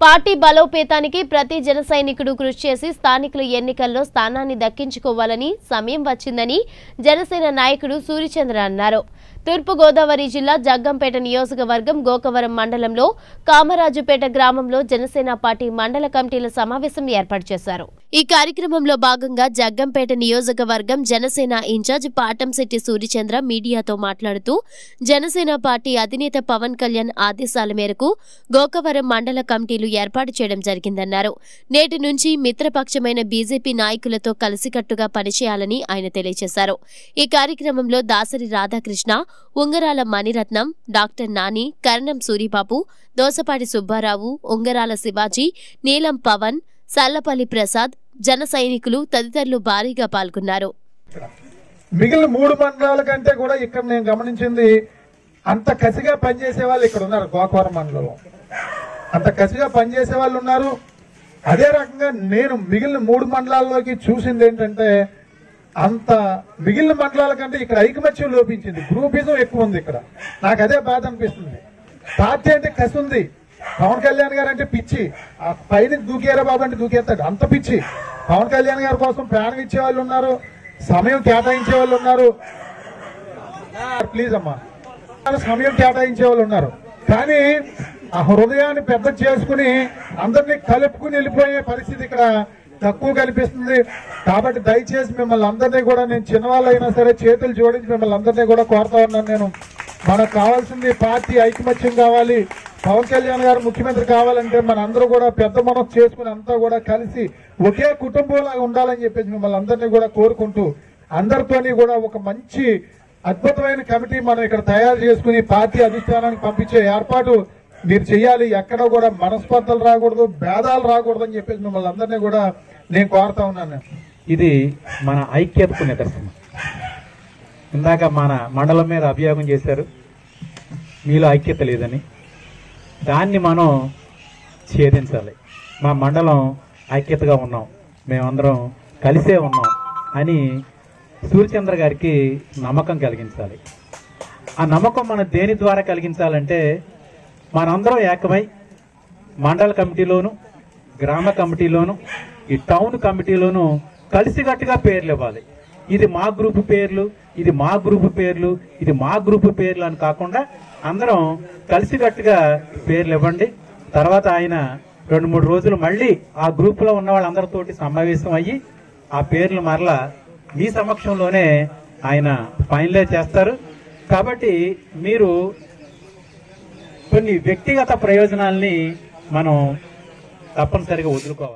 party బలోపేతానికి ప్రతి జన సైనికుడు కృషి చేసి స్థానికుల ఎన్నికల్లో స్థానాన్ని దక్కించుకోవాలని సమయం వచ్చిందని జనసేన నాయకుడు సూర్యచంద్ర అన్నారు తూర్పుగోదావరి జిల్లా జగ్గంపేట నియోజకవర్గం గోకవరం మండలంలో కామరాజుపేట గ్రామంలో జనసేన పార్టీ మండల కమిటీల సమావేశం ఏర్పాటు చేశారు ఈ కార్యక్రమంలో భాగంగా జగ్గంపేట నియోజకవర్గం జనసేన ఇన్ఛార్జ్ పాటంశెట్టి సూర్యచంద్ర మీడియాతో మాట్లాడుతూ జనసేన పార్టీ అధినేత పవన్ కళ్యాణ్ ఆదేశాల మేరకు గోకవరం మండల కమిటీలు ఏర్పాటు చేయడం జరిగిందన్నారు నేటి నుంచి మిత్రపక్షమైన బీజేపీ నాయకులతో కలిసికట్టుగా పనిచేయాలని ఆయన తెలియజేశారు ఈ కార్యక్రమంలో దాసరి రాధాకృష్ణ ఉంగరాల మణిరత్నం డాక్టర్ నాని కరణం సూరిబాబు దోసపాటి సుబ్బారావు ఉంగరాల శివాజీ నీలం పవన్ సల్లపల్లి ప్రసాద్ జన సైనికులు తదితరులు భారీగా పాల్గొన్నారు మిగిలిన మూడు మండలాల కంటే కూడా ఇక్కడ నేను గమనించింది అంత కసిగా పనిచేసే వాళ్ళు ఇక్కడ ఉన్నారు గోకవరం మండలంలో అంత కసిగా పనిచేసే వాళ్ళు ఉన్నారు అదే రకంగా నేను మిగిలిన మూడు మండలాల్లోకి చూసింది ఏంటంటే అంత మిగిలిన మండలాల కంటే ఇక్కడ ఐకమత్యం లోపించింది గ్రూపిజం ఎక్కువ ఉంది ఇక్కడ నాకు అదే బాధ అనిపిస్తుంది పార్టీ అంటే కసి ఉంది పవన్ కళ్యాణ్ గారు అంటే పిచ్చి ఆ పైన దూకేరా బాబు అంటే దూకేస్తాడు అంత పిచ్చి పవన్ కళ్యాణ్ గారి కోసం ప్రాణం ఇచ్చే వాళ్ళు ఉన్నారు సమయం కేటాయించే వాళ్ళు ఉన్నారు ప్లీజ్ అమ్మా సమయం కేటాయించే వాళ్ళు ఉన్నారు కానీ ఆ హృదయాన్ని పెద్ద చేసుకుని అందరినీ కలుపుకుని వెళ్ళిపోయే పరిస్థితి ఇక్కడ తక్కువ కనిపిస్తుంది కాబట్టి దయచేసి మిమ్మల్ని అందరినీ కూడా నేను చిన్నవాళ్ళు అయినా సరే చేతులు జోడించి మిమ్మల్ని అందరినీ కూడా కోరుతా ఉన్నాను నేను మనకు కావాల్సింది పార్టీ ఐకమత్యం కావాలి పవన్ కళ్యాణ్ గారు ముఖ్యమంత్రి కావాలంటే మన అందరూ కూడా పెద్ద మనసు చేసుకుని అంతా కూడా కలిసి ఒకే కుటుంబంలాగా ఉండాలని చెప్పేసి మిమ్మల్ని అందరినీ కూడా కోరుకుంటూ అందరితోని కూడా ఒక మంచి అద్భుతమైన కమిటీ మనం ఇక్కడ తయారు చేసుకుని పార్టీ అధిష్టానానికి పంపించే ఏర్పాటు మీరు చేయాలి ఎక్కడ కూడా మనస్పర్ధలు రాకూడదు భేదాలు రాకూడదు అని చెప్పేసి మిమ్మల్ని అందరినీ కూడా నేను కోరుతా ఉన్నాను ఇది మన ఐక్యతకు నిదర్శనం ఇందాక మన మండలం మీద అభియోగం చేశారు మీలో ఐక్యత లేదని దాన్ని మనం ఛేదించాలి మా మండలం ఐక్యతగా ఉన్నాం మేమందరం కలిసే ఉన్నాం అని సూర్యచంద్ర గారికి నమ్మకం కలిగించాలి ఆ నమ్మకం మనం దేని ద్వారా కలిగించాలంటే మనందరం ఏకమై మండల కమిటీలోను గ్రామ కమిటీలోను ఈ టౌన్ కమిటీలోను కలిసికట్టుగా పేర్లు ఇవ్వాలి ఇది మా గ్రూపు పేర్లు ఇది మా గ్రూపు పేర్లు ఇది మా గ్రూపు పేర్లు అని కాకుండా అందరం కలిసికట్టుగా పేర్లు ఇవ్వండి తర్వాత ఆయన రెండు మూడు రోజులు మళ్ళీ ఆ గ్రూపులో ఉన్న వాళ్ళందరితోటి సమావేశం అయ్యి ఆ పేర్లు మరలా మీ సమక్షంలోనే ఆయన ఫైనలైజ్ చేస్తారు కాబట్టి మీరు కొన్ని వ్యక్తిగత ప్రయోజనాల్ని మనం తప్పనిసరిగా వదులుకోవాలి